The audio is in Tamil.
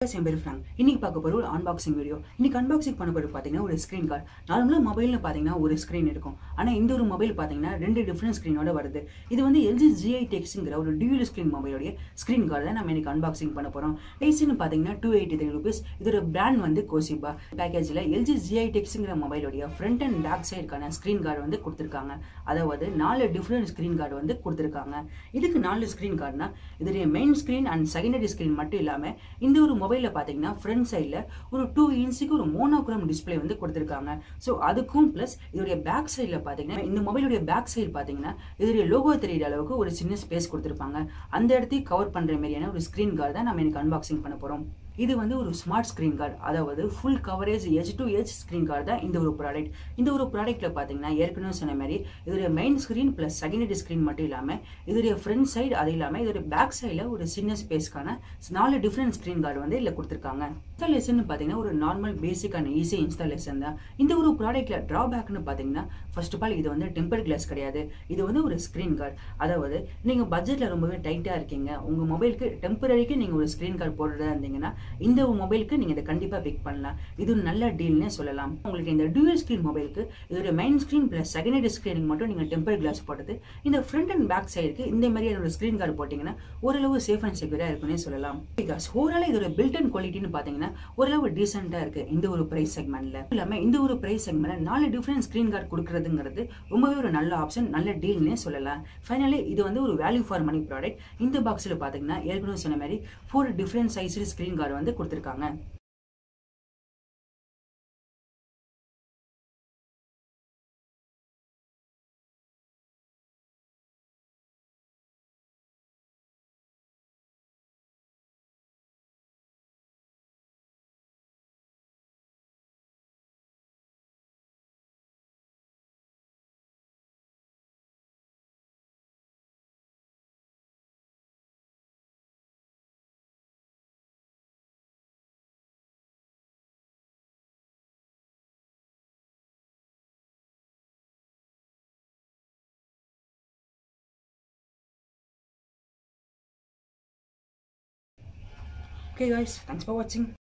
Guys, என் பேர் ஃப்ராங்க் இன்னைக்கு பார்க்க போகிற ஒரு அன்பாக்சிங் வீடியோ இன்னைக்கு அன்பாக்சிங் பண்ண போகிறது பார்த்தீங்கன்னா ஒரு ஸ்க்ரீன் கார்டு நார்மலாக மொபைலில் பார்த்தீங்கன்னா ஒரு ஸ்க்ரீன் இருக்கும் ஆனால் இந்த ஒரு மொபைல் பார்த்தீங்கன்னா ரெண்டு டிஃப்ரெண்ட் ஸ்க்ரீனோட வருது இது வந்து எல்ஜி ஜிஐ டெக்ஸுங்கிற ஒரு டியூல் ஸ்க்ரீன் மொபைலோடைய ஸ்க்ரீன் கார்டு தான் நம்ம இன்னைக்கு அன்பாக்சிங் பண்ண போகிறோம் ப்ரைஸ்னு பார்த்தீங்கன்னா டூ எயிட்டி த்ரீ ருபீஸ் இதோட பிராண்ட் வந்து கோசிபா பேக்கேஜில் எல்ஜி ஜிஐ டெக்ஸுங்கிற மொபைலோடைய ஃப்ரண்ட் அண்ட் பேக் சைடுக்கான ஸ்க்ரீன் கார்டு வந்து கொடுத்துருக்காங்க அதாவது நாலு டிஃப்ரெண்ட் ஸ்க்ரீன் கார்டு வந்து கொடுத்துருக்காங்க இதுக்கு நாலு ஸ்க்ரீன் கார்டுனா இதோடைய main screen and secondary screen மட்டும் இல்லாமல் இந்த ஒரு மொபைலில் பார்த்தீங்கன்னா ஃப்ரண்ட் சைடில் ஒரு டூ இன்ச்சுக்கு ஒரு மோனோக்ரோம் டிஸ்பிளே வந்து கொடுத்துருக்காங்க ஸோ அதுக்கும் ப்ளஸ் இதோடைய பேக் சைடில் பார்த்தீங்கன்னா இந்த மொபைலுடைய பேக் சைடு பார்த்தீங்கன்னா இதோடைய லோகோ தெரியிற அளவுக்கு ஒரு சின்ன ஸ்பேஸ் கொடுத்துருப்பாங்க அந்த இடத்தையும் கவர் பண்ணுற மாதிரியான ஒரு ஸ்க்ரீன் கார்டு தான் நம்ம எனக்கு அன்பாக்சிங் பண்ண போகிறோம் இது வந்து ஒரு ஸ்மார்ட் ஸ்க்ரீன் கார்டு அதாவது full coverage edge to edge screen guard தான் இந்த ஒரு ப்ராடக்ட் இந்த ஒரு ப்ராடக்ட்டில் பார்த்தீங்கன்னா ஏற்கனவே சொன்ன மாதிரி இதோடைய main screen plus secondary screen மட்டும் இல்லாமல் இதோடைய ஃப்ரண்ட் சைடு அது இல்லாமல் இதோடைய பேக் சைடில் ஒரு சின்ன ஸ்பேஸ்க்கான நாலு டிஃப்ரெண்ட் ஸ்க்ரீன் கார்டு வந்து இதில் கொடுத்துருக்காங்க இன்ஸ்டாலேஷன் பார்த்தீங்கன்னா ஒரு normal basic and easy installation தான் இந்த ஒரு ப்ராடக்ட்டில் ட்ராபேக்னு பார்த்தீங்கன்னா ஃபர்ஸ்ட் ஆஃப் ஆல் இது வந்து டெம்பர் கிளாஸ் கிடையாது இது வந்து ஒரு ஸ்க்ரீன் கார்டு அதாவது நீங்கள் பட்ஜெட்டில் ரொம்பவே டைட்டாக இருக்கீங்க உங்கள் மொபைலுக்கு டெம்பரரிக்கு நீங்கள் ஒரு ஸ்க்ரீன் கார்டு போடுறதா இருந்தீங்கன்னா இந்த மொபைலுக்கு நீங்கள் இதை கண்டிப்பாக பிக் பண்ணலாம் இது ஒரு நல்ல டீல்னே சொல்லலாம் உங்களுக்கு இந்த டியூவல் ஸ்க்ரீன் மொபைலுக்கு இதோட மெயின் ஸ்க்ரீன் ப்ளஸ் செகண்டரி ஸ்க்ரீனுக்கு மட்டும் நீங்கள் டெம்பர் கிளாஸ் போட்டது இந்த ஃப்ரண்ட் அண்ட் பேக் சைடுக்கு இந்த மாதிரியான ஒரு ஸ்க்ரீன் கார்டு போட்டிங்கன்னா ஓரளவு சேஃப் அண்ட் செக்யூராக இருக்குன்னே சொல்லலாம் பிகாஸ் ஓவரால் இதோட பில்ட் அண்ட் குவாலிட்டின்னு பார்த்தீங்கன்னா ஓரளவு டீசெண்டாக இருக்குது இந்த ஒரு ப்ரைஸ் செக்மெண்ட்டில் இல்லாமல் இந்த ஒரு ப்ரைஸ் செக்மெண்ட்டில் நாலு டிஃப்ரெண்ட் ஸ்க்ரீன் கார்டு கொடுக்குறதுங்கிறது ரொம்பவே ஒரு நல்ல ஆப்ஷன் நல்ல டீல்னே சொல்லலாம் ஃபைனலி இது வந்து ஒரு வேல்யூ ஃபார் மணி ப்ராடக்ட் இந்த பாக்ஸில் பார்த்தீங்கன்னா ஏற்கனவே சொன்ன மாதிரி ஃபோர் டிஃப்ரெண்ட் சைஸில் ஸ்க்ரீன் கார்டு வந்து கொடுத்துருக்காங்க Okay guys, thanks for watching.